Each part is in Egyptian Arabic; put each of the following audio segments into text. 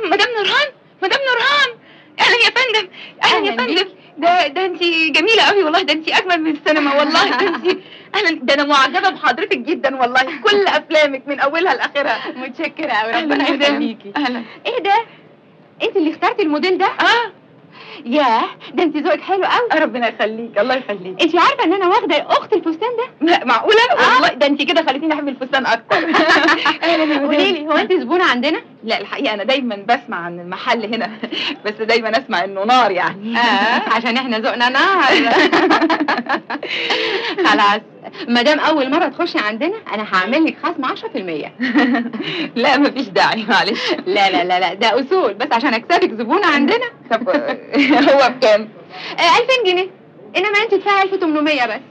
مدام نورهان مدام نورهان اهلا يا فندم اهلا يا أهلاً فندم ده ده انت جميله قوي والله ده انت اجمل من السينما والله ده انت اهلا ده انا معجبه بحضرتك جدا والله كل افلامك من اولها لاخرها متشكره قوي أهلاً ربنا يا مدام. يخليكي اهلا ايه ده انت اللي اخترتي الموديل ده اه ياه ده انت ذوقك حلو قوي ربنا يخليك الله يخليك انت عارفه ان انا واخده اخت الفستان ده لا، معقوله والله ده انت كده خليتيني احب الفستان اكتر أهلاً يا مدام. قولي لي هو انت زبونه عندنا لا الحقيقه انا دايما بسمع عن المحل هنا بس دايما اسمع انه نار يعني اه عشان احنا ذوقنا نار خلاص ما دام اول مره تخشي عندنا انا هعمل لك خصم 10% لا مفيش داعي معلش لا لا لا لا ده اصول بس عشان اكسبك زبونه عندنا طب هو بكام؟ آه 2000 جنيه انما انت تدفعي 1800 بس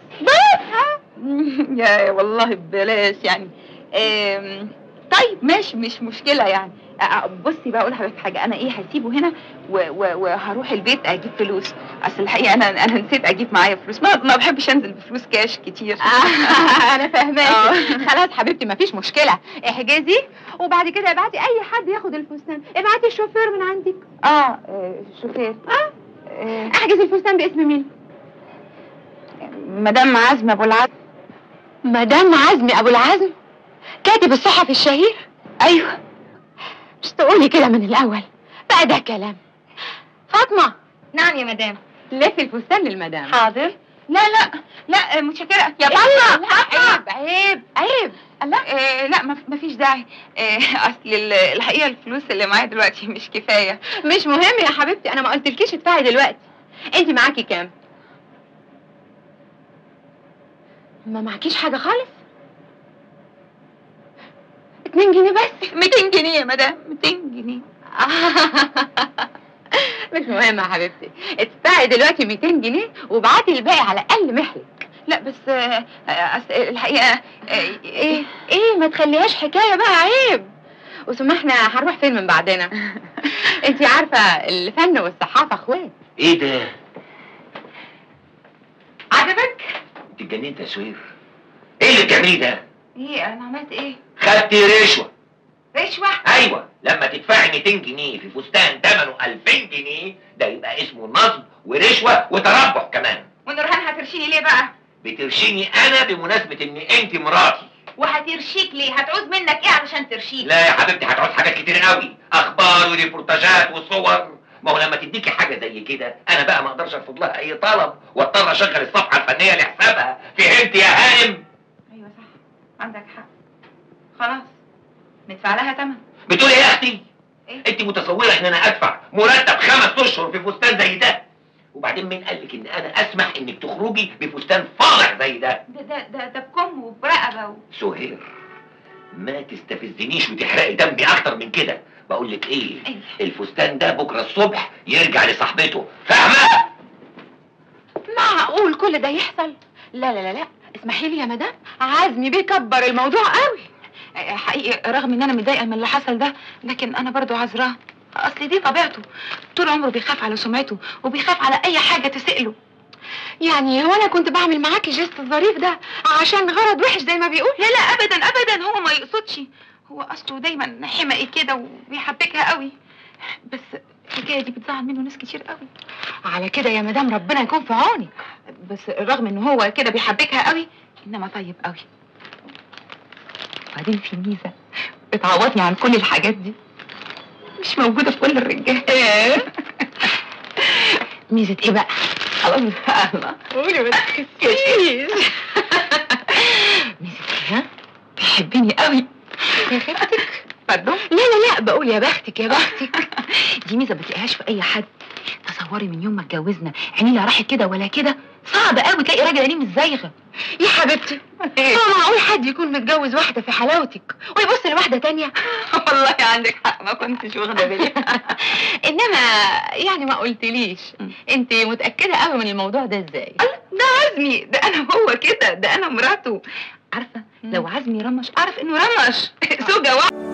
يا والله ببلاش يعني آم، طيب ماشي مش مشكلة يعني آه، بصي بقى اقول لحضرتك حاجة انا ايه هسيبه هنا و- و- وهروح البيت اجيب فلوس اصل الحقيقة انا انا نسيت اجيب معايا فلوس ما ما بحبش انزل بفلوس كاش كتير انا فاهماكي آه. خلاص حبيبتي مفيش مشكله احجزي وبعد كده ابعتي اي حد ياخد الفستان ابعتي الشوفير من عندك اه آه، شوفير اه آه، احجز الفستان باسم مين مدام عزمي ابو العزم مدام عزمي ابو العزم كاتب الصحفي الشهير ايوه مش تقولي كده من الاول بقى ده كلام فاطمه نعم يا مدام لفي الفستان للمدام حاضر لا لا لا آه، متشكرة يا لا، فاطمة عيب عيب عيب لا آه لا ما ما فيش داعي آه اصل ال- الحقيقه الفلوس اللي معايا دلوقتي مش كفايه مش مهم يا حبيبتي انا ما قلتلكيش ادفعي دلوقتي انت معاكي كام ما معكيش حاجه خالص 2 جنيه بس 200 جنيه يا مدام 200 جنيه مش مهم يا حبيبتي ادفعي دلوقتي 200 جنيه وابعتي الباقي على اقل محلك لا بس آه آه، أصل الحقيقه آه ايه ايه ما تخليهاش حكايه بقى عيب وثم احنا هنروح فين من بعدنا انت عارفه الفن والصحافه اخوات ايه ده؟ عجبك انت اتجننت يا سوير ايه اللي بتعمليه ده؟ ايه انا عملت ايه خدتي رشوه رشوه ايوه لما تدفعي 200 جنيه في فستان ثمنه 2000 جنيه ده يبقى اسمه نصب ورشوه وتربح كمان ونورهان هترشيني ليه بقى بترشيني انا بمناسبه ان انت مراتي وهترشيك ليه هتعوز منك ايه علشان ترشيك لا يا حبيبتي هتعوز حاجات كتير قوي اخبار وريبورتاجات وصور ما هو لما تديكي حاجه زي كده انا بقى ما اقدرش ارفض لها اي طلب واضطر اشغل الصفحه الفنيه لحسابها فهمت يا هانم ايوه صح عندك حق خلاص ندفع لها تمن بتقولي ايه يا اختي إيه؟ انت متصوره ان انا ادفع مرتب خمس اشهر في فستان زي ده وبعدين مين قال لك ان انا اسمح انك تخرجي بفستان فاضح زي ده ده ده ده, ده بكم وبرقبه و... سهير ما تستفزنيش وتحرقي دمي اكتر من كده بقول لك ايه أيوة. الفستان ده بكره الصبح يرجع لصاحبته فاهمه معقول كل ده يحصل لا لا لا لا اسمحي لي يا مدام عزمي بيكبر الموضوع قوي آه، حقيقي رغم ان انا متضايقه من اللي حصل ده لكن انا برضو عذراه اصل دي طبيعته طول عمره بيخاف على سمعته وبيخاف على اي حاجه تسأله يعني هو انا كنت بعمل معاكي جيست الظريف ده عشان غرض وحش زي ما بيقول لا لا ابدا ابدا هو ما يقصدش هو اصله دايما حمقي كده وبيحبكها قوي بس الحكايه دي بتزعل منه ناس كتير قوي على كده يا مدام ربنا يكون في عونك بس رغم ان هو كده بيحبكها قوي انما طيب قوي وبعدين في ميزه بتعوضني عن كل الحاجات دي مش موجوده في كل الرجاله ميزة ايه بقى الله الله قولي ما تكسفيش ميزة ايه ها بيحبني قوي يا خفتك pardon لا لا لا بقول يا بختك يا بختك دي ميزه ما بتلاقيهاش في اي حد تصوري من يوم ما اتجوزنا عيني لا راحت كده ولا كده صعب قوي تلاقي راجل عينيه مش زايغه يا حبيبتي هو معقول حد يكون متجوز واحدة في حلاوتك ويبص لواحدة تانية والله عندك حق ما كنتش واخده بالي انما يعني ما قلتليش م. انت متأكدة قوي من الموضوع ده ازاي ده عزمي ده انا هو كده ده انا مراته عارفه لو عزمي رمش اعرف انه رمش زوجه واحده